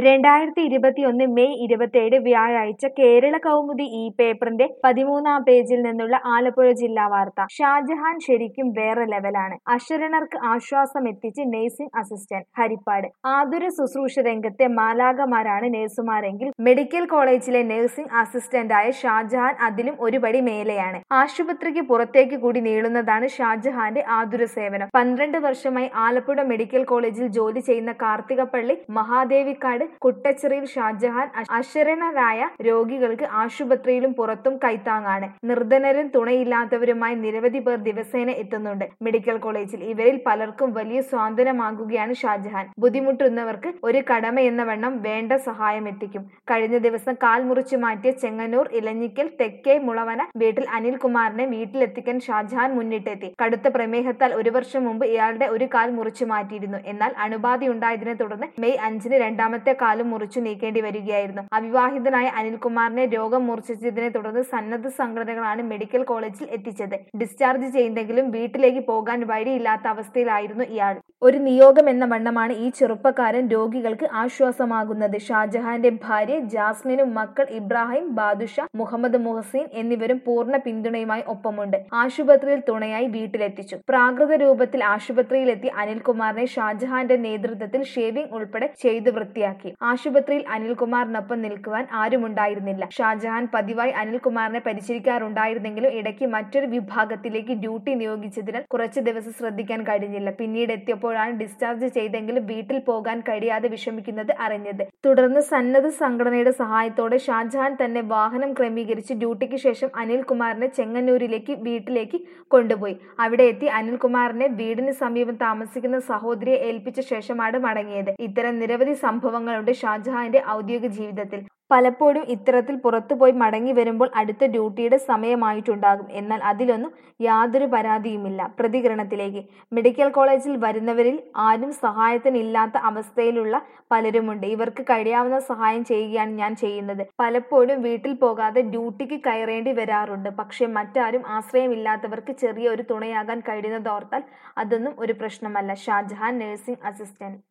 രണ്ടായിരത്തി ഇരുപത്തിയൊന്ന് മെയ് ഇരുപത്തിയേഴ് വ്യാഴാഴ്ച കേരള കൗമുദി ഈ പേപ്പറിന്റെ പതിമൂന്നാം പേജിൽ നിന്നുള്ള ആലപ്പുഴ ജില്ലാ വാർത്ത ഷാജഹാൻ ശരിക്കും വേറെ ലെവലാണ് അശരണർക്ക് ആശ്വാസമെത്തിച്ച് നഴ്സിംഗ് അസിസ്റ്റന്റ് ഹരിപ്പാട് ആതുര ശുശ്രൂഷ രംഗത്തെ മാലാകമാരാണ് നഴ്സുമാരെങ്കിൽ മെഡിക്കൽ കോളേജിലെ നഴ്സിംഗ് അസിസ്റ്റന്റായ ഷാജഹാൻ അതിലും ഒരു പടി മേലെയാണ് ആശുപത്രിക്ക് പുറത്തേക്ക് കൂടി നീളുന്നതാണ് ഷാജഹാന്റെ ആതുര സേവനം പന്ത്രണ്ട് വർഷമായി ആലപ്പുഴ മെഡിക്കൽ കോളേജിൽ ജോലി ചെയ്യുന്ന കാർത്തികപ്പള്ളി മഹാദേവിക്കാട് കുട്ടച്ചിറയിൽ ഷാജഹാൻ അശ- അശരണരായ രോഗികൾക്ക് ആശുപത്രിയിലും പുറത്തും കൈത്താങ്ങാണ് നിർധനരും തുണയില്ലാത്തവരുമായി നിരവധി പേർ ദിവസേന എത്തുന്നുണ്ട് മെഡിക്കൽ കോളേജിൽ ഇവരിൽ പലർക്കും വലിയ സ്വാതന്ത്ര്യമാകുകയാണ് ഷാജഹാൻ ബുദ്ധിമുട്ടുന്നവർക്ക് ഒരു കടമ എന്ന വണ്ണം വേണ്ട സഹായം എത്തിക്കും കഴിഞ്ഞ ദിവസം കാൽ മുറിച്ചു മാറ്റിയ ചെങ്ങന്നൂർ ഇലഞ്ഞിക്കൽ തെക്കേ മുളവന വീട്ടിൽ അനിൽകുമാറിനെ വീട്ടിലെത്തിക്കാൻ ഷാജഹാൻ മുന്നിട്ടെത്തി കടുത്ത പ്രമേഹത്താൽ ഒരു വർഷം മുമ്പ് ഇയാളുടെ ഒരു കാൽ മുറിച്ചു മാറ്റിയിരുന്നു എന്നാൽ അണുബാധയുണ്ടായതിനെ തുടർന്ന് മെയ് അഞ്ചിന് രണ്ടാമത്തെ കാലും മുറിച്ചു നീക്കേണ്ടി വരികയായിരുന്നു അവിവാഹിതനായ അനിൽകുമാറിനെ രോഗം മൂർച്ഛിച്ചതിനെ തുടർന്ന് സന്നദ്ധ സംഘടനകളാണ് മെഡിക്കൽ കോളേജിൽ എത്തിച്ചത് ഡിസ്ചാർജ് ചെയ്തെങ്കിലും വീട്ടിലേക്ക് പോകാൻ വഴിയില്ലാത്ത അവസ്ഥയിലായിരുന്നു ഇയാൾ ഒരു നിയോഗം എന്ന വണ്ണമാണ് ഈ ചെറുപ്പക്കാരൻ രോഗികൾക്ക് ആശ്വാസമാകുന്നത് ഷാജഹാന്റെ ഭാര്യ ജാസ്മിനും മക്കൾ ഇബ്രാഹിം ബാദുഷ മുഹമ്മദ് മുഹസീൻ എന്നിവരും പൂർണ്ണ പിന്തുണയുമായി ഒപ്പമുണ്ട് ആശുപത്രിയിൽ തുണയായി വീട്ടിലെത്തിച്ചു പ്രാകൃത രൂപത്തിൽ ആശുപത്രിയിലെത്തി അനിൽകുമാറിനെ ഷാജഹാന്റെ നേതൃത്വത്തിൽ ഷേവിംഗ് ഉൾപ്പെടെ ചെയ്ത് വൃത്തിയാക്കി ആശുപത്രിയിൽ അനിൽകുമാറിനൊപ്പം നിൽക്കുവാൻ ആരുമുണ്ടായിരുന്നില്ല ഷാജഹാൻ പതിവായി അനിൽകുമാറിനെ പരിചരിക്കാറുണ്ടായിരുന്നെങ്കിലും ഇടയ്ക്ക് മറ്റൊരു വിഭാഗത്തിലേക്ക് ഡ്യൂട്ടി നിയോഗിച്ചതിനാൽ കുറച്ച് ദിവസം ശ്രദ്ധിക്കാൻ കഴിഞ്ഞില്ല പിന്നീട് എത്തിയപ്പോഴാണ് ഡിസ്ചാർജ് ചെയ്തെങ്കിലും വീട്ടിൽ പോകാൻ കഴിയാതെ വിഷമിക്കുന്നത് അറിഞ്ഞത് തുടർന്ന് സന്നദ്ധ സംഘടനയുടെ സഹായത്തോടെ ഷാജഹാൻ തന്നെ വാഹനം ക്രമീകരിച്ച് ഡ്യൂട്ടിക്ക് ശേഷം അനിൽകുമാറിനെ ചെങ്ങന്നൂരിലേക്ക് വീട്ടിലേക്ക് കൊണ്ടുപോയി അവിടെ എത്തി അനിൽകുമാറിനെ വീടിന് സമീപം താമസിക്കുന്ന സഹോദരിയെ ഏൽപ്പിച്ച ശേഷമാണ് മടങ്ങിയത് ഇത്തരം നിരവധി സംഭവങ്ങളുണ്ട് ഷാജഹാന്റെ ഔദ്യോഗിക ജീവിതത്തിൽ പലപ്പോഴും ഇത്തരത്തിൽ പുറത്തുപോയി മടങ്ങി വരുമ്പോൾ അടുത്ത ഡ്യൂട്ടിയുടെ സമയമായിട്ടുണ്ടാകും എന്നാൽ അതിലൊന്നും യാതൊരു പരാതിയുമില്ല പ്രതികരണത്തിലേക്ക് മെഡിക്കൽ കോളേജിൽ വരുന്നവരിൽ ആരും സഹായത്തിനില്ലാത്ത അവസ്ഥയിലുള്ള പലരുമുണ്ട് ഇവർക്ക് കഴിയാവുന്ന സഹായം ചെയ്യുകയാണ് ഞാൻ ചെയ്യുന്നത് പലപ്പോഴും വീട്ടിൽ പോകാതെ ഡ്യൂട്ടിക്ക് കയറേണ്ടി വരാറുണ്ട് പക്ഷെ മറ്റാരും ആശ്രയമില്ലാത്തവർക്ക് ചെറിയ ഒരു തുണയാകാൻ കഴിയുന്നതോർത്താൽ അതൊന്നും ഒരു പ്രശ്നമല്ല ഷാജഹാൻ നഴ്സിംഗ് അസിസ്റ്റന്റ്